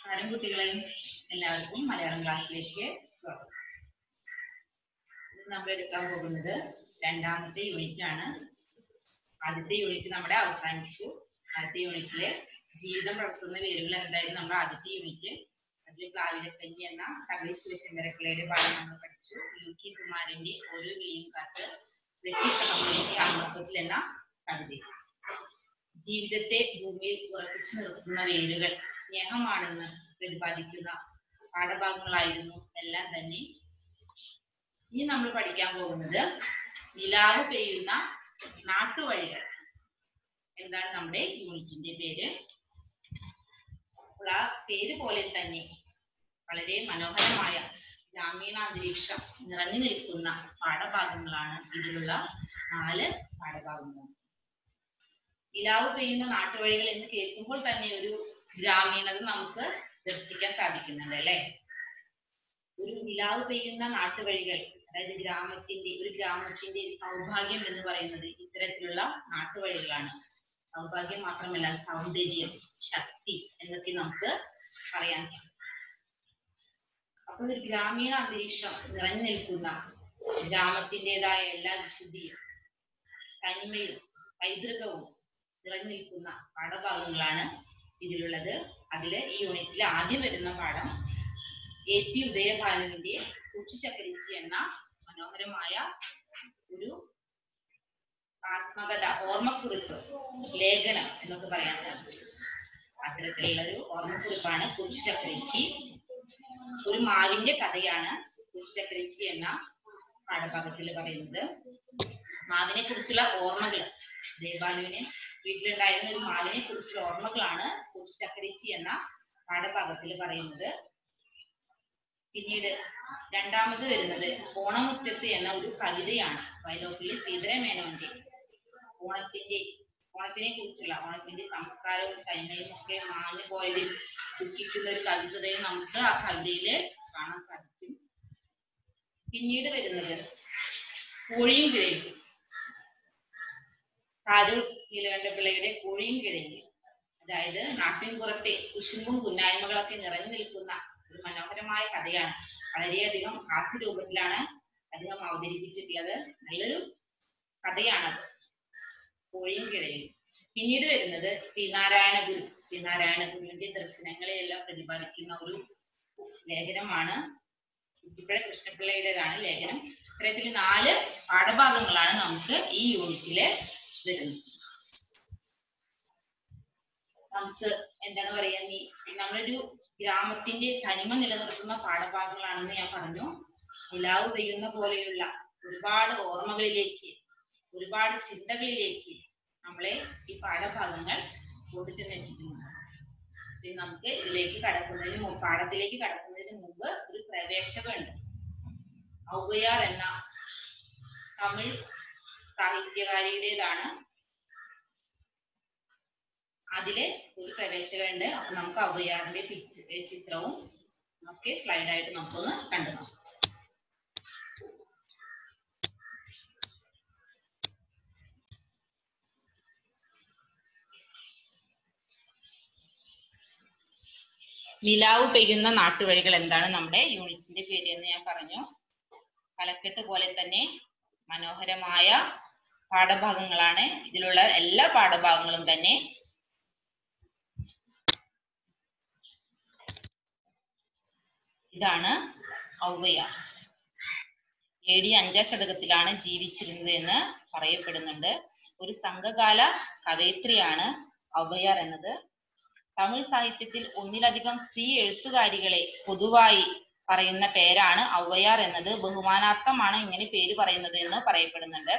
നമസ്കാരം കുട്ടികളെ എല്ലാവർക്കും മലയാളം ക്ലാസ്സിലേക്ക് സ്വാഗതം ഇന്ന് നമ്മൾ എടുക്കാൻ പോകുന്നത് രണ്ടാമത്തെ യൂണിറ്റ് ആണ് ആദ്യത്തെ യൂണിറ്റ് നമ്മുടെ അവസാനിച്ചു ആദ്യത്തെ യൂണിറ്റില് ജീവിതം വളർത്തുന്ന വേരുകൾ എന്തായിരുന്നു നമ്മുടെ ആദ്യത്തെ യൂണിറ്റ് അതിൽ പ്ലാവിലക്കഞ്ഞി എന്ന കവി ശിവശങ്കരപ്പിള്ളയുടെ പാഠം നമ്മൾ പഠിച്ചു യു കെ കുമാരന്റെ ഓരോ വിളിയും കാത്ത് വ്യത്യസ്ത കമ്പനിക്ക് അമൃതത്തിൽ എന്ന കവിത ജീവിതത്തെ ഭൂമിയിൽ ഉറപ്പിച്ചു നിർത്തുന്ന വേരുകൾ സ്നേഹമാണെന്ന് പ്രതിപാദിക്കുന്ന പാഠഭാഗങ്ങളായിരുന്നു എല്ലാം തന്നെ ഇനി നമ്മൾ പഠിക്കാൻ പോകുന്നത് നിലാവ് പെയ്യുന്ന നാട്ടുവഴികൾ എന്താണ് നമ്മുടെ യൂണിറ്റിന്റെ പേര് അപ്പോൾ ആ പേര് പോലെ തന്നെ വളരെ മനോഹരമായ ഗ്രാമീണ അന്തരീക്ഷം നിറഞ്ഞു നിൽക്കുന്ന പാഠഭാഗങ്ങളാണ് ഇതിലുള്ള നാല് പാഠഭാഗങ്ങൾ നിലാവ് പെയ്യുന്ന നാട്ടുവഴികൾ എന്ന് കേൾക്കുമ്പോൾ തന്നെ ഒരു ഗ്രാമീണത നമുക്ക് ദർശിക്കാൻ സാധിക്കുന്നുണ്ട് അല്ലെ ഒരു നിലാവ് പെയ്യുന്ന നാട്ടുവഴികൾ അതായത് ഗ്രാമത്തിന്റെ ഒരു ഗ്രാമത്തിന്റെ സൗഭാഗ്യം എന്ന് പറയുന്നത് ഇത്തരത്തിലുള്ള നാട്ടുവഴികളാണ് സൗഭാഗ്യം മാത്രമല്ല സൗന്ദര്യം ശക്തി എന്നൊക്കെ നമുക്ക് പറയാൻ സാധിക്കും അപ്പോൾ ഒരു ഗ്രാമീണ അന്തരീക്ഷം നിറഞ്ഞു നിൽക്കുന്ന ഗ്രാമത്തിൻ്റെതായ എല്ലാ വിശുദ്ധിയും തനിമയും പൈതൃകവും നിറഞ്ഞു നിൽക്കുന്ന പാഠഭാഗങ്ങളാണ് ഇതിലുള്ളത് അതില് ഈ യൂണിറ്റിൽ ആദ്യം വരുന്ന പാഠം എ പി ഉദയഭാനുവിന്റെ കുച്ചിച്ചക്കരിച്ചി എന്ന മനോഹരമായ ഒരു ആത്മകഥ ഓർമ്മക്കുറിപ്പ് ലേഖനം എന്നൊക്കെ പറയാൻ സാധിക്കും അത്തരത്തിലുള്ള ഒരു ഓർമ്മക്കുറിപ്പാണ് കുച്ചിച്ചക്കരിച്ചി ഒരു മാവിന്റെ കഥയാണ് കുച്ചിച്ചക്കരിച്ചി എന്ന പാഠഭാഗത്തിൽ പറയുന്നത് മാവിനെ കുറിച്ചുള്ള ഓർമ്മകൾ ദേവാലുവിന് വീട്ടിലുണ്ടായിരുന്ന ഒരു മാവിനെ കുറിച്ചുള്ള ഓർമ്മകളാണ് കുച്ചിച്ചക്കരിച്ചി എന്ന പാഠഭാഗത്തിൽ പറയുന്നത് പിന്നീട് രണ്ടാമത് വരുന്നത് ഓണമുറ്റത്ത് എന്ന ഒരു കവിതയാണ് വയലോപ്പിള്ളി ശ്രീധരമേനോന്റെ ഓണത്തിന്റെ ഓണത്തിനെ കുറിച്ചുള്ള ഓണത്തിന്റെ സംസ്കാരവും തനിമയും ഒക്കെ മാഞ്ഞു പോയതിൽ ദുഃഖിക്കുന്ന ഒരു കവിതയും നമുക്ക് ആ കവിതയില് കാണാൻ സാധിക്കും പിന്നീട് വരുന്നത് കോഴിയും കിഴയും കാരൂർ നീലകണ്ഠപിള്ളയുടെ കോഴിയും കിഴയും അതായത് നാട്ടിൻപുറത്തെ കുശുമ്പും കുന്നായ്മകളൊക്കെ നിറഞ്ഞു നിൽക്കുന്ന ഒരു മനോഹരമായ കഥയാണ് വളരെയധികം ഹാസ്യരൂപത്തിലാണ് അദ്ദേഹം അവതരിപ്പിച്ചിട്ടുള്ളത് നല്ലൊരു കഥയാണത് കോഴിയും കിഴയും പിന്നീട് വരുന്നത് ശ്രീനാരായണ ഗുരു ശ്രീനാരായണ ഗുരുവിന്റെ ദർശനങ്ങളെയെല്ലാം പ്രതിപാദിക്കുന്ന ഒരു ലേഖനമാണ് കുറ്റിപ്പുഴ കൃഷ്ണപിള്ളയുടേതാണ് ലേഖനം ഇത്തരത്തിൽ നാല് പാഠഭാഗങ്ങളാണ് നമുക്ക് ഈ യൂണിറ്റില് വരുന്നത് നമുക്ക് എന്താണ് പറയാ ഈ നമ്മളൊരു ഗ്രാമത്തിന്റെ തനിമ നിലനിർത്തുന്ന പാഠഭാഗങ്ങളാണെന്ന് ഞാൻ പറഞ്ഞു നിലാവ് പെയ്യുന്ന പോലെയുള്ള ഒരുപാട് ഓർമ്മകളിലേക്ക് ഒരുപാട് ചിന്തകളിലേക്ക് നമ്മളെ ഈ പാഠഭാഗങ്ങൾ കൊണ്ടുചെന്നെത്തിക്കുന്നു ഇനി നമുക്ക് ഇതിലേക്ക് കടക്കുന്നതിന് മുമ്പ് പാഠത്തിലേക്ക് കടക്കുന്നതിന് മുമ്പ് ഒരു പ്രവേശകമുണ്ട് ഔവയാർ എന്ന തമിഴ് സാഹിത്യകാരിയുടേതാണ് അതിലെ ഒരു പ്രവേശകമുണ്ട് അപ്പൊ നമുക്ക് ഔവയാറിന്റെ പിക്ചർ ചിത്രവും ഒക്കെ സ്ലൈഡായിട്ട് നമുക്കൊന്ന് കണ്ടു നോക്കാം നിലാവ് പെയ്യുന്ന നാട്ടുവഴികൾ എന്താണ് നമ്മുടെ യൂണിറ്റിന്റെ പേര് എന്ന് ഞാൻ പറഞ്ഞു തലക്കെട്ട് പോലെ തന്നെ മനോഹരമായ പാഠഭാഗങ്ങളാണ് ഇതിലുള്ള എല്ലാ പാഠഭാഗങ്ങളും തന്നെ ഇതാണ് ഔവയാർ എ ഡി അഞ്ചാം ശതകത്തിലാണ് ജീവിച്ചിരുന്നത് എന്ന് പറയപ്പെടുന്നുണ്ട് ഒരു സംഘകാല കവയിത്രിയാണ് ഔവയാർ എന്നത് തമിഴ് സാഹിത്യത്തിൽ ഒന്നിലധികം സ്ത്രീ എഴുത്തുകാരികളെ പൊതുവായി പറയുന്ന പേരാണ് ഔവയാർ എന്നത് ബഹുമാനാർത്ഥമാണ് ഇങ്ങനെ പേര് പറയുന്നത് എന്ന് പറയപ്പെടുന്നുണ്ട്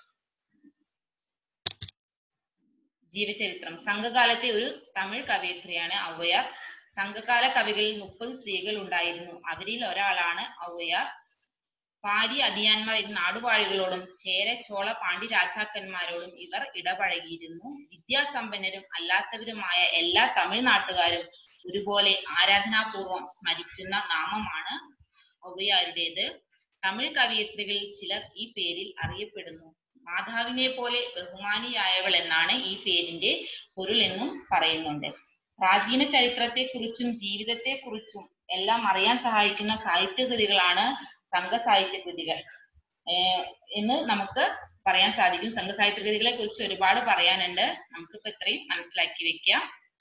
ജീവചരിത്രം സംഘകാലത്തെ ഒരു തമിഴ് കവയിത്രിയാണ് ഔവയാർ സംഘകാല കവികളിൽ മുപ്പത് സ്ത്രീകൾ ഉണ്ടായിരുന്നു അവരിൽ ഒരാളാണ് ഔവയാർ ഭാര്യ അതിയാന്മാർ നാടുവാഴികളോടും ചേര ചോള പാണ്ഡ്യ രാജാക്കന്മാരോടും ഇവർ ഇടപഴകിയിരുന്നു വിദ്യാസമ്പന്നരും അല്ലാത്തവരുമായ എല്ലാ തമിഴ്നാട്ടുകാരും ഒരുപോലെ ആരാധനാപൂർവം സ്മരിക്കുന്ന നാമമാണ് ഔവയാരുടേത് തമിഴ് കവയിത്രികളിൽ ചിലർ ഈ പേരിൽ അറിയപ്പെടുന്നു മാതാവിനെ പോലെ ബഹുമാനിയായവൾ എന്നാണ് ഈ പേരിന്റെ പൊരുൾ എന്നും പറയുന്നുണ്ട് പ്രാചീന ചരിത്രത്തെക്കുറിച്ചും ജീവിതത്തെക്കുറിച്ചും എല്ലാം അറിയാൻ സഹായിക്കുന്ന സാഹിത്യ കൃതികളാണ് സംഘ സാഹിത്യ കൃതികൾ ഏർ എന്ന് നമുക്ക് പറയാൻ സാധിക്കും സംഘ സാഹിത്യ കൃതികളെ കുറിച്ച് ഒരുപാട് പറയാനുണ്ട് നമുക്കിപ്പോ ഇത്രയും മനസ്സിലാക്കി വെക്കാം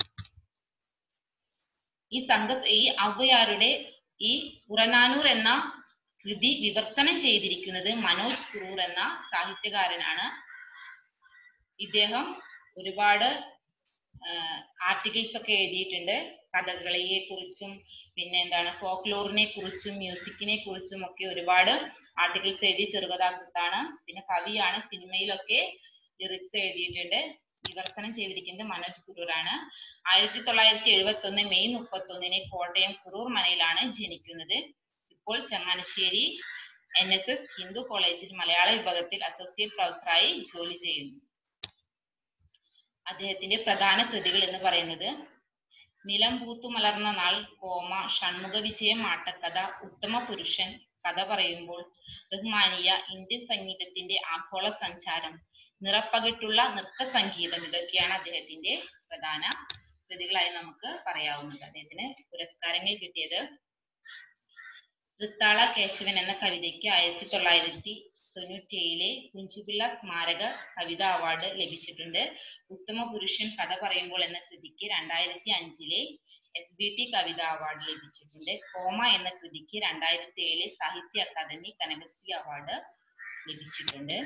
ഈ സംഘ ഈ ഔവയാരുടെ ഈ പുറനാനൂർ എന്ന കൃതി വിവർത്തനം ചെയ്തിരിക്കുന്നത് മനോജ് കുറൂർ എന്ന സാഹിത്യകാരനാണ് ഇദ്ദേഹം ഒരുപാട് ആർട്ടിക്കിൾസ് ഒക്കെ എഴുതിയിട്ടുണ്ട് കഥകളിയെ കുറിച്ചും പിന്നെ എന്താണ് ഫോക്ലോറിനെ കുറിച്ചും മ്യൂസിക്കിനെ കുറിച്ചും ഒക്കെ ഒരുപാട് ആർട്ടിക്കിൾസ് എഴുതി ചെറുകഥാകൃത്താണ് പിന്നെ കവിയാണ് സിനിമയിലൊക്കെ ലിറിക്സ് എഴുതിയിട്ടുണ്ട് വിവർത്തനം ചെയ്തിരിക്കുന്നത് മനോജ് കുറൂറാണ് ആയിരത്തി തൊള്ളായിരത്തി എഴുപത്തി ഒന്ന് മെയ് മുപ്പത്തി ഒന്നിന് കോട്ടയം കുറൂർ മനയിലാണ് ജനിക്കുന്നത് ഇപ്പോൾ Changanassery N S S Hindu കോളേജിൽ മലയാള വിഭാഗത്തിൽ അസോസിയേറ്റ് പ്രൊഫസറായി ജോലി ചെയ്യുന്നു അദ്ദേഹത്തിന്റെ പ്രധാന കൃതികൾ എന്ന് പറയുന്നത് നിലം പൂത്തു മലർന്ന നാൾ കോമ ഷൺമുഖ വിജയം ആട്ടക്കഥ ഉത്തമ പുരുഷൻ കഥ പറയുമ്പോൾ ബഹുമാനിയ ഇന്ത്യൻ സംഗീതത്തിന്റെ ആഗോള സഞ്ചാരം നിറപ്പകിട്ടുള്ള നൃത്ത സംഗീതം ഇതൊക്കെയാണ് അദ്ദേഹത്തിന്റെ പ്രധാന കൃതികളായി നമുക്ക് പറയാവുന്നത് അദ്ദേഹത്തിന് പുരസ്കാരങ്ങൾ കിട്ടിയത് തൃത്താള കേശവൻ എന്ന കവിതയ്ക്ക് ആയിരത്തി തൊള്ളായിരത്തി തൊണ്ണൂറ്റി ഏഴിലെ കുഞ്ചുപിള്ള സ്മാരക കവിതാ അവാർഡ് ലഭിച്ചിട്ടുണ്ട് ഉത്തമ പുരുഷൻ കഥ പറയുമ്പോൾ എന്ന കൃതിക്ക് രണ്ടായിരത്തി അഞ്ചിലെ എസ് ബി ടി കവിതാ അവാർഡ് ലഭിച്ചിട്ടുണ്ട് കോമ എന്ന കൃതിക്ക് രണ്ടായിരത്തി ഏഴിലെ സാഹിത്യ അക്കാദമി കനകശ്രീ അവാർഡ് ലഭിച്ചിട്ടുണ്ട്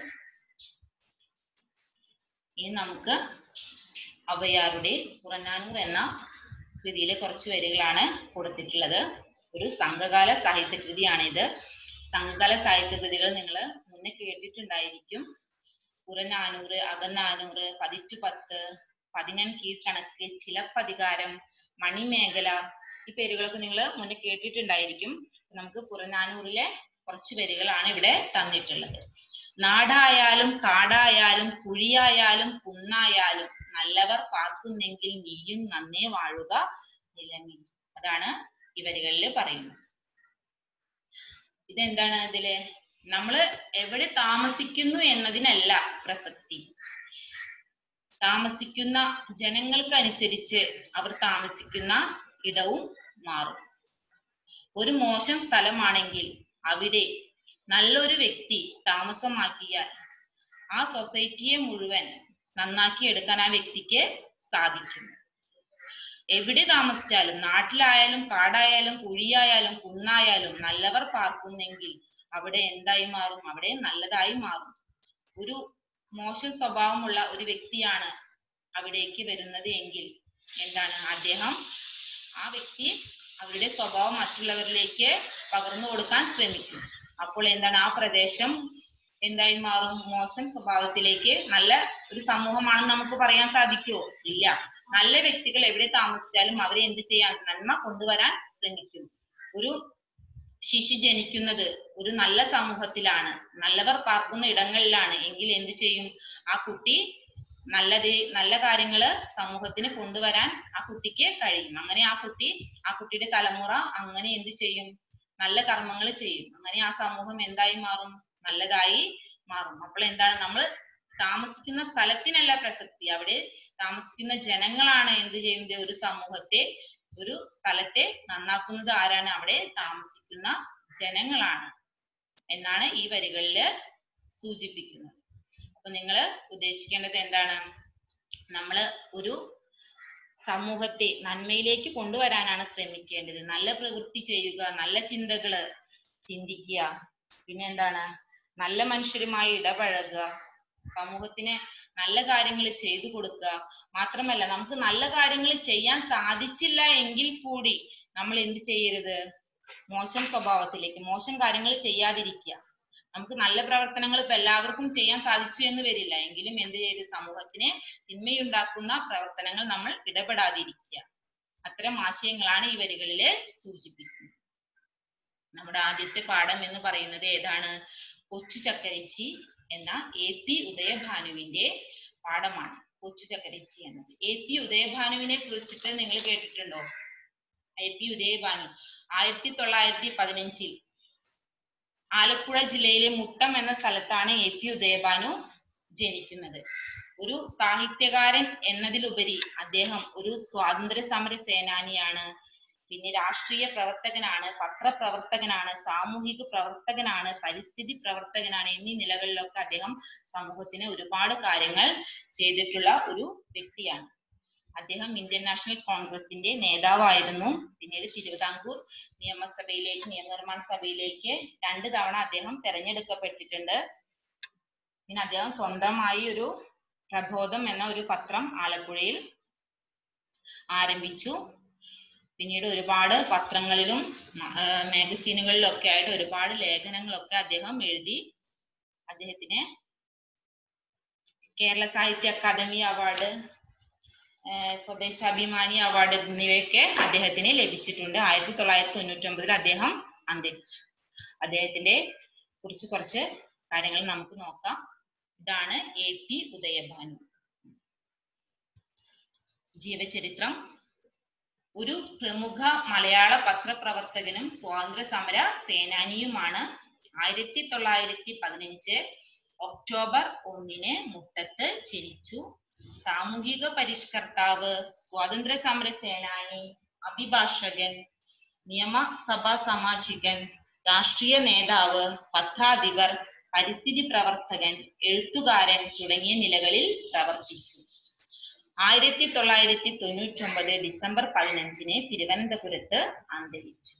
ഇനി നമുക്ക് അവയാറുടെ പുറനാനൂർ എന്ന കൃതിയിലെ കുറച്ച് വരികളാണ് കൊടുത്തിട്ടുള്ളത് ഒരു സംഘകാല സാഹിത്യ കൃതിയാണിത് സംഘകാല സാഹിത്യ കൃതികൾ നിങ്ങൾ മുന്നേ കേട്ടിട്ടുണ്ടായിരിക്കും പുറനാനൂറ് അകനാനൂറ് പതിറ്റു പത്ത് പതിനൻ കീഴ്ക്കണക്ക് ചിലപ്പതികാരം മണിമേഖല ഈ പേരുകളൊക്കെ നിങ്ങൾ മുന്നേ കേട്ടിട്ടുണ്ടായിരിക്കും നമുക്ക് പുറനാനൂറിലെ കുറച്ച് വരികളാണ് ഇവിടെ തന്നിട്ടുള്ളത് നാടായാലും കാടായാലും കുഴിയായാലും കുന്നായാലും നല്ലവർ പാർക്കുന്നെങ്കിൽ നീയും നന്നേ വാഴുക നിലമി അതാണ് ഈ വരികളിൽ പറയുന്നത് ഇതെന്താണ് ഇതില് നമ്മള് എവിടെ താമസിക്കുന്നു എന്നതിനല്ല പ്രസക്തി താമസിക്കുന്ന ജനങ്ങൾക്കനുസരിച്ച് അവർ താമസിക്കുന്ന ഇടവും മാറും ഒരു മോശം സ്ഥലമാണെങ്കിൽ അവിടെ നല്ലൊരു വ്യക്തി താമസമാക്കിയാൽ ആ സൊസൈറ്റിയെ മുഴുവൻ നന്നാക്കി എടുക്കാൻ ആ വ്യക്തിക്ക് സാധിക്കും എവിടെ താമസിച്ചാലും നാട്ടിലായാലും കാടായാലും കുഴിയായാലും കുന്നായാലും നല്ലവർ പാർക്കുന്നെങ്കിൽ അവിടെ എന്തായി മാറും അവിടെ നല്ലതായി മാറും ഒരു മോശം സ്വഭാവമുള്ള ഒരു വ്യക്തിയാണ് അവിടേക്ക് വരുന്നത് എങ്കിൽ എന്താണ് അദ്ദേഹം ആ വ്യക്തി അവരുടെ സ്വഭാവം മറ്റുള്ളവരിലേക്ക് പകർന്നു കൊടുക്കാൻ ശ്രമിക്കും അപ്പോൾ എന്താണ് ആ പ്രദേശം എന്തായി മാറും മോശം സ്വഭാവത്തിലേക്ക് നല്ല ഒരു സമൂഹമാണെന്ന് നമുക്ക് പറയാൻ സാധിക്കുമോ ഇല്ല നല്ല വ്യക്തികൾ എവിടെ താമസിച്ചാലും അവരെ എന്ത് ചെയ്യാൻ നന്മ കൊണ്ടുവരാൻ ശ്രമിക്കും ഒരു ശിശു ജനിക്കുന്നത് ഒരു നല്ല സമൂഹത്തിലാണ് നല്ലവർ പാർക്കുന്ന ഇടങ്ങളിലാണ് എങ്കിൽ എന്ത് ചെയ്യും ആ കുട്ടി നല്ലത് നല്ല കാര്യങ്ങള് സമൂഹത്തിന് കൊണ്ടുവരാൻ ആ കുട്ടിക്ക് കഴിയും അങ്ങനെ ആ കുട്ടി ആ കുട്ടിയുടെ തലമുറ അങ്ങനെ എന്ത് ചെയ്യും നല്ല കർമ്മങ്ങൾ ചെയ്യും അങ്ങനെ ആ സമൂഹം എന്തായി മാറും നല്ലതായി മാറും അപ്പോൾ എന്താണ് നമ്മൾ താമസിക്കുന്ന സ്ഥലത്തിനല്ല പ്രസക്തി അവിടെ താമസിക്കുന്ന ജനങ്ങളാണ് എന്ത് ചെയ്യുന്നത് ഒരു സമൂഹത്തെ ഒരു സ്ഥലത്തെ നന്നാക്കുന്നത് ആരാണ് അവിടെ താമസിക്കുന്ന ജനങ്ങളാണ് എന്നാണ് ഈ വരികളില് സൂചിപ്പിക്കുന്നത് അപ്പൊ നിങ്ങൾ ഉദ്ദേശിക്കേണ്ടത് എന്താണ് നമ്മള് ഒരു സമൂഹത്തെ നന്മയിലേക്ക് കൊണ്ടുവരാനാണ് ശ്രമിക്കേണ്ടത് നല്ല പ്രവൃത്തി ചെയ്യുക നല്ല ചിന്തകള് ചിന്തിക്കുക പിന്നെ എന്താണ് നല്ല മനുഷ്യരുമായി ഇടപഴകുക സമൂഹത്തിന് നല്ല കാര്യങ്ങൾ ചെയ്തു കൊടുക്കുക മാത്രമല്ല നമുക്ക് നല്ല കാര്യങ്ങൾ ചെയ്യാൻ സാധിച്ചില്ല എങ്കിൽ കൂടി നമ്മൾ എന്ത് ചെയ്യരുത് മോശം സ്വഭാവത്തിലേക്ക് മോശം കാര്യങ്ങൾ ചെയ്യാതിരിക്കുക നമുക്ക് നല്ല പ്രവർത്തനങ്ങൾ ഇപ്പൊ എല്ലാവർക്കും ചെയ്യാൻ സാധിച്ചു എന്ന് വരില്ല എങ്കിലും എന്ത് ചെയ്ത് സമൂഹത്തിന് തിന്മയുണ്ടാക്കുന്ന പ്രവർത്തനങ്ങൾ നമ്മൾ ഇടപെടാതിരിക്കുക അത്തരം ആശയങ്ങളാണ് ഈ വരികളില് സൂചിപ്പിക്കുന്നത് നമ്മുടെ ആദ്യത്തെ പാഠം എന്ന് പറയുന്നത് ഏതാണ് കൊച്ചു ചക്കരിച്ചി എന്ന എ പി ഉദയഭാനുവിന്റെ പാഠമാണ് കൊച്ചു ചക്കരിച്ചി എന്നത് എ പി ഉദയഭാനുവിനെ കുറിച്ചിട്ട് നിങ്ങൾ കേട്ടിട്ടുണ്ടോ എ പി ഉദയഭാനു ആയിരത്തി തൊള്ളായിരത്തി പതിനഞ്ചിൽ ആലപ്പുഴ ജില്ലയിലെ മുട്ടം എന്ന സ്ഥലത്താണ് എ പി ഉദയഭാനു ജനിക്കുന്നത് ഒരു സാഹിത്യകാരൻ എന്നതിലുപരി അദ്ദേഹം ഒരു സ്വാതന്ത്ര്യ സമര സേനാനിയാണ് പിന്നെ രാഷ്ട്രീയ പ്രവർത്തകനാണ് പത്രപ്രവർത്തകനാണ് സാമൂഹിക പ്രവർത്തകനാണ് പരിസ്ഥിതി പ്രവർത്തകനാണ് എന്നീ നിലകളിലൊക്കെ അദ്ദേഹം സമൂഹത്തിന് ഒരുപാട് കാര്യങ്ങൾ ചെയ്തിട്ടുള്ള ഒരു വ്യക്തിയാണ് അദ്ദേഹം ഇന്ത്യൻ നാഷണൽ കോൺഗ്രസിന്റെ നേതാവായിരുന്നു പിന്നീട് തിരുവിതാംകൂർ നിയമസഭയിലേക്ക് നിയമനിർമ്മാണ സഭയിലേക്ക് രണ്ട് തവണ അദ്ദേഹം തെരഞ്ഞെടുക്കപ്പെട്ടിട്ടുണ്ട് പിന്നെ അദ്ദേഹം സ്വന്തമായി ഒരു പ്രബോധം എന്ന ഒരു പത്രം ആലപ്പുഴയിൽ ആരംഭിച്ചു പിന്നീട് ഒരുപാട് പത്രങ്ങളിലും മാഗസീനുകളിലും ഒക്കെ ആയിട്ട് ഒരുപാട് ലേഖനങ്ങളൊക്കെ അദ്ദേഹം എഴുതി അദ്ദേഹത്തിന് കേരള സാഹിത്യ അക്കാദമി അവാർഡ് സ്വദേശാഭിമാനി അവാർഡ് എന്നിവയൊക്കെ അദ്ദേഹത്തിന് ലഭിച്ചിട്ടുണ്ട് ആയിരത്തി തൊള്ളായിരത്തി തൊണ്ണൂറ്റി ഒമ്പതിൽ അദ്ദേഹം അന്തരിച്ചു അദ്ദേഹത്തിന്റെ കുറിച്ച് കുറച്ച് കാര്യങ്ങൾ നമുക്ക് നോക്കാം ഇതാണ് എ പി ഉദയഭാനു ജീവചരിത്രം ഒരു പ്രമുഖ മലയാള പത്രപ്രവർത്തകനും സ്വാതന്ത്ര്യ സമര സേനാനിയുമാണ് ആയിരത്തി തൊള്ളായിരത്തി പതിനഞ്ച് ഒക്ടോബർ ഒന്നിന് മുട്ടത്ത് ജനിച്ചു സാമൂഹിക പരിഷ്കർത്താവ് സ്വാതന്ത്ര്യ സമര സേനാനി അഭിഭാഷകൻ നിയമസഭാ സാമാജികൻ രാഷ്ട്രീയ നേതാവ് പത്രാധിപർ പരിസ്ഥിതി പ്രവർത്തകൻ എഴുത്തുകാരൻ തുടങ്ങിയ നിലകളിൽ പ്രവർത്തിച്ചു ആയിരത്തി തൊള്ളായിരത്തി തൊണ്ണൂറ്റി ഒമ്പത് ഡിസംബർ പതിനഞ്ചിന് തിരുവനന്തപുരത്ത് അന്തരിച്ചു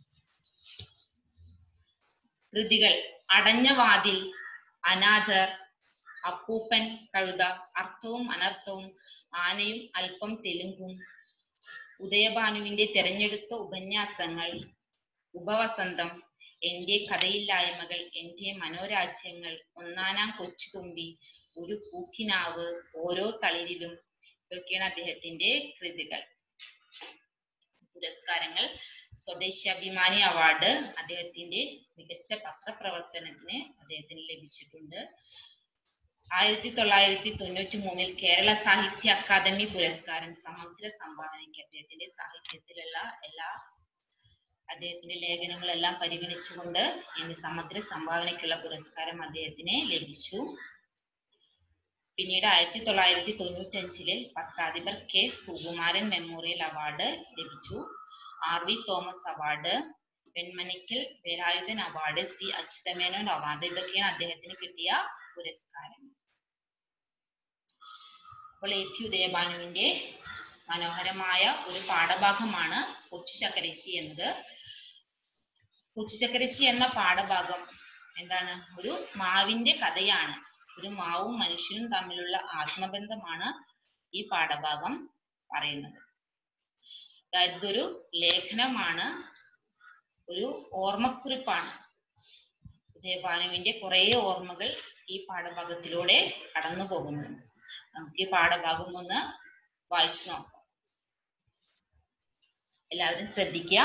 കൃതികൾ അടഞ്ഞ വാതിൽ അനാഥർ അപ്പൂപ്പൻ കഴുത അർത്ഥവും അനർത്ഥവും ആനയും അല്പം തെലുങ്കും ഉദയഭാനുവിന്റെ തെരഞ്ഞെടുത്ത ഉപന്യാസങ്ങൾ ഉപവസന്തം എന്റെ കഥയില്ലായ്മകൾ എന്റെ മനോരാജ്യങ്ങൾ ഒന്നാനാം കൊച്ചുതുമ്പി ഒരു പൂക്കിനാവ് ഓരോ തളിരിലും ഇതൊക്കെയാണ് അദ്ദേഹത്തിന്റെ കൃതികൾ പുരസ്കാരങ്ങൾ സ്വദേശാഭിമാനി അവാർഡ് അദ്ദേഹത്തിന്റെ മികച്ച പത്രപ്രവർത്തനത്തിന് അദ്ദേഹത്തിന് ലഭിച്ചിട്ടുണ്ട് ആയിരത്തി തൊള്ളായിരത്തി തൊണ്ണൂറ്റി മൂന്നിൽ കേരള സാഹിത്യ അക്കാദമി പുരസ്കാരം സമഗ്ര സംഭാവനയ്ക്ക് അദ്ദേഹത്തിന്റെ സാഹിത്യത്തിലുള്ള എല്ലാ അദ്ദേഹത്തിന്റെ ലേഖനങ്ങളെല്ലാം പരിഗണിച്ചുകൊണ്ട് ഇന്ന് സമഗ്ര സംഭാവനയ്ക്കുള്ള പുരസ്കാരം അദ്ദേഹത്തിന് ലഭിച്ചു പിന്നീട് ആയിരത്തി തൊള്ളായിരത്തി തൊണ്ണൂറ്റി അഞ്ചില് പത്രാധിപർ കെ സുകുമാരൻ മെമ്മോറിയൽ അവാർഡ് ലഭിച്ചു R V Thomas award Venmanikkal Velayudhan award C Achuthamenon award ഇതൊക്കെയാണ് അദ്ദേഹത്തിന് കിട്ടിയ പുരസ്കാരം അപ്പോൾ എ പി ഉദയഭാനുവിന്റെ മനോഹരമായ ഒരു പാഠഭാഗമാണ് കൊച്ചു ചക്കരച്ചി എന്നത് കൊച്ചു ചക്കരച്ചി എന്ന പാഠഭാഗം എന്താണ് ഒരു മാവിന്റെ കഥയാണ് ഒരു മാവും മനുഷ്യനും തമ്മിലുള്ള ആത്മബന്ധമാണ് ഈ പാഠഭാഗം പറയുന്നത് അതായത് ഇതൊരു ലേഖനമാണ് ഒരു ഓർമ്മക്കുറിപ്പാണ് ഉദയഭാനുവിന്റെ കുറെ ഓർമ്മകൾ ഈ പാഠഭാഗത്തിലൂടെ കടന്നു പോകുന്നുണ്ട് നമുക്ക് ഈ പാഠഭാഗം ഒന്ന് വായിച്ചു നോക്കാം എല്ലാവരും ശ്രദ്ധിക്കുക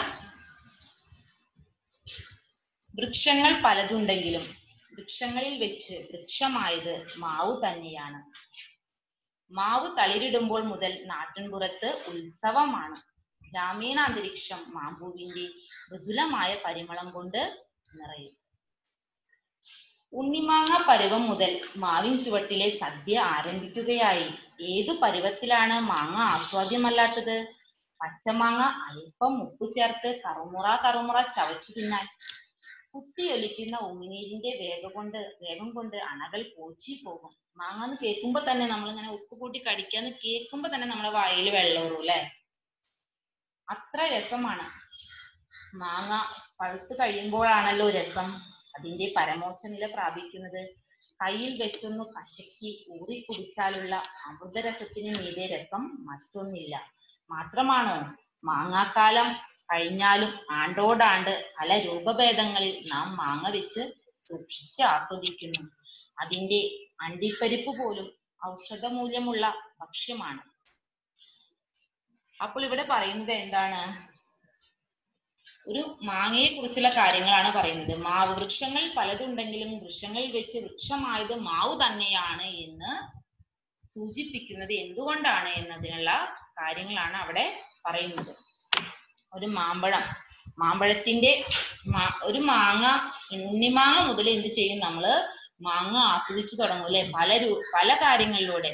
വൃക്ഷങ്ങൾ പലതുണ്ടെങ്കിലും വൃക്ഷങ്ങളിൽ വെച്ച് വൃക്ഷമായത് മാവ് തന്നെയാണ് മാവ് തളിരിടുമ്പോൾ മുതൽ നാട്ടിൻപുറത്ത് ഉത്സവമാണ് ഗ്രാമീണ അന്തരീക്ഷം മാമ്പൂവിന്റെ മൃദുലമായ പരിമളം കൊണ്ട് നിറയും ഉണ്ണിമാങ്ങ പരുവം മുതൽ മാവിൻ ചുവട്ടിലെ സദ്യ ആരംഭിക്കുകയായി ഏതു പരുവത്തിലാണ് മാങ്ങ ആസ്വാദ്യമല്ലാത്തത് പച്ചമാങ്ങ അല്പം ഉപ്പ് ചേർത്ത് കറുമുറ കറുമുറ ചവച്ചു തിന്നാൻ കുത്തിയൊലിക്കുന്ന ഉമിനീരിന്റെ വേഗം കൊണ്ട് വേഗം കൊണ്ട് അണകൾ പോച്ചി പോകും മാങ്ങ എന്ന് കേൾക്കുമ്പോ തന്നെ നമ്മളിങ്ങനെ ഉപ്പ് കൂട്ടി കടിക്കാന്ന് കേൾക്കുമ്പോ തന്നെ നമ്മളെ വായിൽ വെള്ളൂറും അല്ലെ അത്ര രസമാണ് മാങ്ങ പഴുത്ത് കഴിയുമ്പോഴാണല്ലോ രസം അതിന്റെ പരമോച്ച നില പ്രാപിക്കുന്നത് കയ്യിൽ വെച്ചൊന്നു കശക്കി ഊറി കുടിച്ചാലുള്ള അമൃതരസത്തിന് മീതെ രസം മറ്റൊന്നില്ല മാത്രമാണോ മാങ്ങാക്കാലം കഴിഞ്ഞാലും ആണ്ടോടാണ്ട് പല രൂപഭേദങ്ങളിൽ നാം മാങ്ങ വെച്ച് സൂക്ഷിച്ച് ആസ്വദിക്കുന്നു അതിന്റെ അണ്ടിപ്പരിപ്പ് പോലും ഔഷധമൂല്യമുള്ള ഭക്ഷ്യമാണ് അപ്പോൾ ഇവിടെ പറയുന്നത് എന്താണ് ഒരു മാങ്ങയെ കുറിച്ചുള്ള കാര്യങ്ങളാണ് പറയുന്നത് മാവ് വൃക്ഷങ്ങൾ പലതുണ്ടെങ്കിലും വൃക്ഷങ്ങളിൽ വെച്ച് വൃക്ഷമായത് മാവ് തന്നെയാണ് എന്ന് സൂചിപ്പിക്കുന്നത് എന്തുകൊണ്ടാണ് എന്നതിനുള്ള കാര്യങ്ങളാണ് അവിടെ പറയുന്നത് ഒരു മാമ്പഴം മാമ്പഴത്തിന്റെ മാ- ഒരു മാങ്ങ ഉണ്ണിമാങ്ങ മുതൽ എന്ത് ചെയ്യും നമ്മള് മാങ്ങ ആസ്വദിച്ചു തുടങ്ങും അല്ലെ പല രൂ പല കാര്യങ്ങളിലൂടെ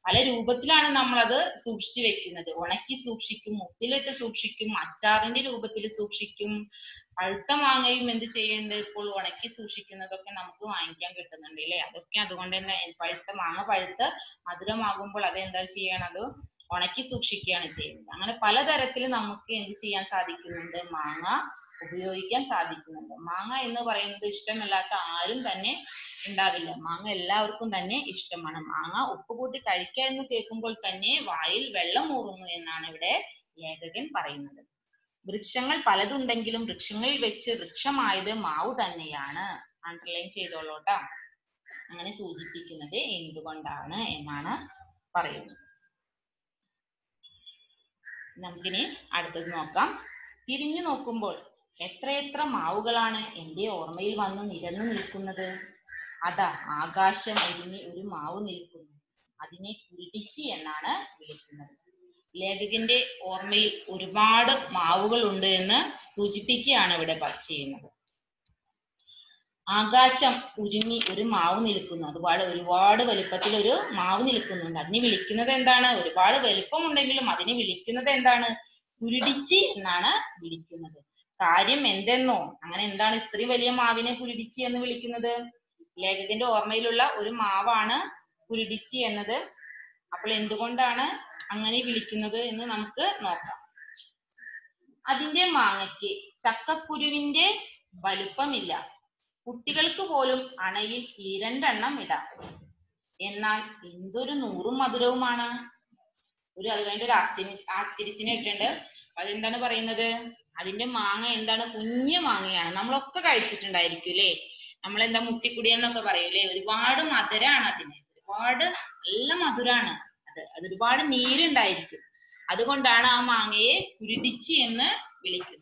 പല രൂപത്തിലാണ് നമ്മൾ അത് സൂക്ഷിച്ചു വെക്കുന്നത് ഉണക്കി സൂക്ഷിക്കും ഉപ്പിലിട്ട് സൂക്ഷിക്കും അച്ചാറിന്റെ രൂപത്തിൽ സൂക്ഷിക്കും പഴുത്ത മാങ്ങയും എന്ത് ചെയ്യുന്നുണ്ട് ഇപ്പോൾ ഉണക്കി സൂക്ഷിക്കുന്നതൊക്കെ നമുക്ക് വാങ്ങിക്കാൻ കിട്ടുന്നുണ്ട് അല്ലേ അതൊക്കെ അതുകൊണ്ട് തന്നെ പഴുത്ത മാങ്ങ പഴുത്ത് മധുരമാകുമ്പോൾ അത് എന്താ ചെയ്യണം അത് ഉണക്കി സൂക്ഷിക്കുകയാണ് ചെയ്യുന്നത് അങ്ങനെ പലതരത്തിൽ നമുക്ക് എന്ത് ചെയ്യാൻ സാധിക്കുന്നുണ്ട് മാങ്ങ ഉപയോഗിക്കാൻ സാധിക്കുന്നുണ്ട് മാങ്ങ എന്ന് പറയുന്നത് ഇഷ്ടമില്ലാത്ത ആരും തന്നെ ഉണ്ടാവില്ല മാങ്ങ എല്ലാവർക്കും തന്നെ ഇഷ്ടമാണ് മാങ്ങ ഉപ്പ് കൂട്ടി കഴിക്കുക എന്ന് കേൾക്കുമ്പോൾ തന്നെ വായിൽ വെള്ളം ഊറുന്നു എന്നാണ് ഇവിടെ ലേഖകൻ പറയുന്നത് വൃക്ഷങ്ങൾ പലതുണ്ടെങ്കിലും വൃക്ഷങ്ങളിൽ വെച്ച് വൃക്ഷമായത് മാവ് തന്നെയാണ് അണ്ടർലൈൻ ചെയ്തോളൂട്ടാ അങ്ങനെ സൂചിപ്പിക്കുന്നത് എന്തുകൊണ്ടാണ് എന്നാണ് പറയുന്നത് നമുക്കിനി അടുത്തത് നോക്കാം തിരിഞ്ഞു നോക്കുമ്പോൾ എത്രയെത്ര മാവുകളാണ് എൻ്റെ ഓർമ്മയിൽ വന്ന് നിരന്നു നിൽക്കുന്നത് അതാ ആകാശം ഒരുങ്ങി ഒരു മാവ് നിൽക്കുന്നു അതിനെ കുരുടിച്ചി എന്നാണ് വിളിക്കുന്നത് ലേഖകന്റെ ഓർമ്മയിൽ ഒരുപാട് മാവുകൾ ഉണ്ട് എന്ന് സൂചിപ്പിക്കുകയാണ് ഇവിടെ പ- ചെയ്യുന്നത് ആകാശം ഉരുങ്ങി ഒരു മാവ് നിൽക്കുന്നു ഒരുപാട് ഒരുപാട് വലുപ്പത്തിൽ ഒരു മാവ് നിൽക്കുന്നുണ്ട് അതിനെ വിളിക്കുന്നത് എന്താണ് ഒരുപാട് വലുപ്പമുണ്ടെങ്കിലും അതിനെ വിളിക്കുന്നത് എന്താണ് കുരുടിച്ചി എന്നാണ് വിളിക്കുന്നത് കാര്യം എന്തെന്നോ അങ്ങനെ എന്താണ് ഇത്രയും വലിയ മാവിനെ കുരുടിച്ചി എന്ന് വിളിക്കുന്നത് ലേഖകന്റെ ഓർമ്മയിലുള്ള ഒരു മാവാണ് കുരുടിച്ചി എന്നത് അപ്പോൾ എന്തുകൊണ്ടാണ് അങ്ങനെ വിളിക്കുന്നത് എന്ന് നമുക്ക് നോക്കാം അതിന്റെ മാങ്ങയ്ക്ക് ചക്കക്കുരുവിന്റെ വലുപ്പമില്ല കുട്ടികൾക്ക് പോലും അണയിൽ ഈ രണ്ടെണ്ണം ഇടാം എന്നാൽ എന്തൊരു നൂറും മധുരവുമാണ് ഒരു അത് കഴിഞ്ഞിട്ട് ഒരു ആശ്ചര്യ ആശ്ചര്യച്ചിനെ ഇട്ടുണ്ട് അതെന്താണ് പറയുന്നത് അതിന്റെ മാങ്ങ എന്താണ് കുഞ്ഞു മാങ്ങയാണ് നമ്മളൊക്കെ കഴിച്ചിട്ടുണ്ടായിരിക്കും അല്ലേ നമ്മളെന്താ മുട്ടിക്കുടി എന്നൊക്കെ പറയൂലേ ഒരുപാട് മധുരാണ് അതിന് ഒരുപാട് നല്ല മധുരാണ് അത് അത് ഒരുപാട് നീരുണ്ടായിരിക്കും അതുകൊണ്ടാണ് ആ മാങ്ങയെ കുരുടിച്ചി എന്ന് വിളിക്കുന്നത്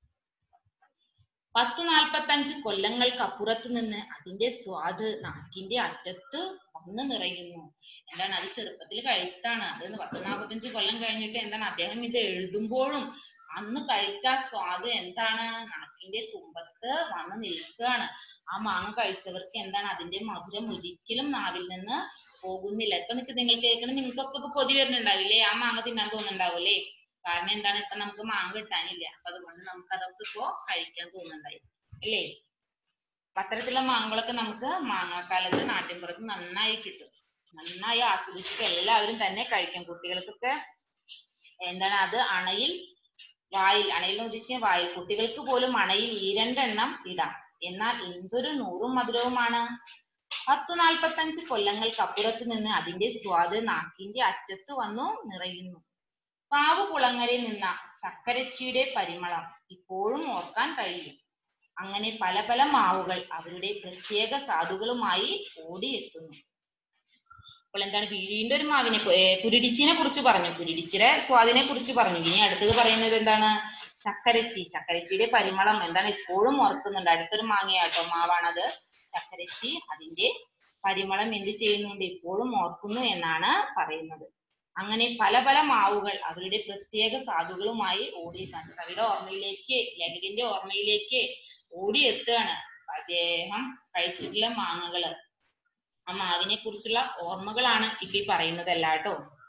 പത്തു നാൽപ്പത്തഞ്ച് കൊല്ലങ്ങൾക്ക് അപ്പുറത്ത് നിന്ന് അതിന്റെ സ്വാദ് നാക്കിന്റെ അറ്റത്ത് വന്ന് നിറയുന്നു എന്താണ് അത് ചെറുപ്പത്തിൽ കഴിച്ചതാണ് അത് പത്ത് നാൽപ്പത്തഞ്ച് കൊല്ലം കഴിഞ്ഞിട്ട് എന്താണ് അദ്ദേഹം ഇത് എഴുതുമ്പോഴും അന്ന് കഴിച്ച ആ സ്വാദ് എന്താണ് നാക്കിന്റെ തുമ്പത്ത് വന്ന് നിൽക്കുകയാണ് ആ മാങ്ങ കഴിച്ചവർക്ക് എന്താണ് അതിന്റെ മധുരം ഒരിക്കലും നാവിൽ നിന്ന് പോകുന്നില്ല ഇപ്പൊ നിക്ക് നിങ്ങൾ കേൾക്കണം നിങ്ങൾക്കൊക്കെ ഇപ്പൊ കൊതി വരുന്നുണ്ടാവില്ലേ ആ മാങ്ങ തിന്നാൻ തോന്നുന്നുണ്ടാവൂലേ കാരണം എന്താണ് ഇപ്പൊ നമുക്ക് മാങ്ങ കിട്ടാനില്ല അപ്പൊ അതുകൊണ്ട് നമുക്ക് അതൊക്കെ ഇപ്പോ കഴിക്കാൻ തോന്നുന്നുണ്ടായി അല്ലേ അപ്പൊ അത്തരത്തിലുള്ള മാങ്ങകളൊക്കെ നമുക്ക് മാങ്ങാക്കാലത്ത് നാട്ടിൻപുറത്ത് നന്നായി കിട്ടും നന്നായി ആസ്വദിച്ചിട്ട് എല്ലാവരും തന്നെ കഴിക്കും കുട്ടികൾക്കൊക്കെ എന്താണ് അത് അണയിൽ വായിൽ അണയിൽ എന്ന് ഉദ്ദേശിക്കുന്ന വായിൽ കുട്ടികൾക്ക് പോലും അണയിൽ ഈ രണ്ടെണ്ണം ഇടാം എന്നാൽ എന്തൊരു നൂറും മധുരവുമാണ് പത്തു നാൽപ്പത്തഞ്ച് കൊല്ലങ്ങൾക്ക് അപ്പുറത്ത് നിന്ന് അതിന്റെ സ്വാദ് നാക്കിന്റെ അറ്റത്ത് വന്നു നിറയുന്നു കാവ് കുളങ്ങരയിൽ നിന്ന ചക്കരച്ചിയുടെ പരിമളം ഇപ്പോഴും ഓർക്കാൻ കഴിയും അങ്ങനെ പല പല മാവുകൾ അവരുടെ പ്രത്യേക സാധുകളുമായി ഓടിയെത്തുന്നു അപ്പോൾ എന്താണ് വീണ്ടും ഒരു മാവിനെ കു- ഏ, കുരുടിച്ചിനെ കുറിച്ച് പറഞ്ഞു കുരുടിച്ചിയുടെ സ്വാദിനെ കുറിച്ച് പറഞ്ഞു ഇനി അടുത്തത് പറയുന്നത് എന്താണ് ചക്കരച്ചി ചക്കരച്ചിയുടെ പരിമളം എന്താണ് ഇപ്പോഴും ഓർക്കുന്നുണ്ട് അടുത്തൊരു മാങ്ങയാട്ടോ മാവാണത് ചക്കരച്ചി അതിന്റെ പരിമളം എന്ത് ചെയ്യുന്നുണ്ട് ഇപ്പോഴും ഓർക്കുന്നു എന്നാണ് പറയുന്നത് അങ്ങനെ പല പല മാവുകൾ അവരുടെ പ്രത്യേക സാധുക്കളുമായി ഓടിയെത്താണ് കവിയുടെ ഓർമ്മയിലേക്ക് ലേഖകന്റെ ഓർമ്മയിലേക്ക് ഓടിയെത്തുകയാണ് അദ്ദേഹം കഴിച്ചിട്ടുള്ള മാങ്ങകള് ആ മാവിനെ കുറിച്ചുള്ള ഓർമ്മകളാണ് ഇപ്പൊ ഈ പറയുന്നതല്ല കേട്ടോ